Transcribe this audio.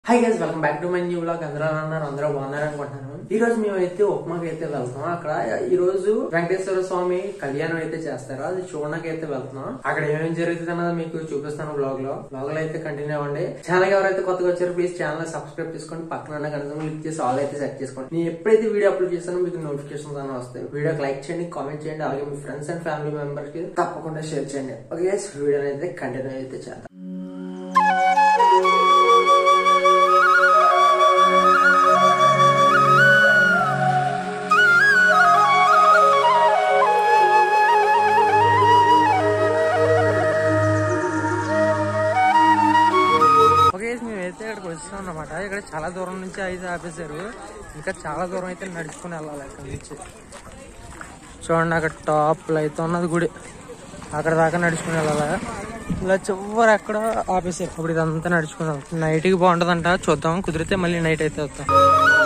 high guys welcome back to my new blog అందరూ ఎలా ఉన్నారు అందరూ బాగున్నారు అనుకుంటున్నాను ఈ రోజు మేము అయితే ఉప్మాకి అయితే వెళ్తున్నాం అక్కడ ఈ రోజు వెంకటేశ్వర స్వామి కళ్యాణం అయితే చేస్తారు అది చూడడానికి అయితే వెళ్తున్నాం అక్కడ ఏమేమి జరుగుతుంది అన్నది మీకు చూపిస్తాను బ్లాగ్ లో బ్లాగ్ లో అయితే కంటిన్యూ అవ్వండి ఛానల్ ఎవరైతే కొత్తగా వచ్చారో ప్లీజ్ ఛానల్ సబ్స్క్రైబ్ చేసుకోండి పక్కన ఉన్న గంట క్లిక్ చేసి ఆల్ అయితే సెట్ చేసుకోండి నేను ఎప్పుడైతే వీడియో అప్లోడ్ చేస్తానో మీకు నోటిఫికేషన్స్ అన్న వస్తాయి వీడియోకి లైక్ చేయండి కామెంట్ చేయండి అలాగే మీ ఫ్రెండ్స్ అండ్ ఫ్యామిలీ మెంబర్స్ కి తప్పకుండా షేర్ చేయండి ఓకే గైస్ వీడియో అయితే కంటిన్యూ అయితే చేద్దాం ఓకే మేమైతే ఇక్కడికి వచ్చాం అనమాట ఇక్కడ చాలా దూరం నుంచి అయితే ఆపేశారు ఇంకా చాలా దూరం అయితే నడుచుకుని వెళ్ళాలి అక్కడి నుంచి చూడండి అక్కడ టాప్ అయితే ఉన్నది గుడి అక్కడ దాకా నడుచుకుని వెళ్ళాలి ఇలా చివరి ఎక్కడ ఆపేశారు ఇప్పుడు ఇదంతా నడుచుకుని వెళ్తాం నైట్కి బాగుంటుందంట చూద్దాం కుదిరితే మళ్ళీ నైట్ అయితే వస్తాం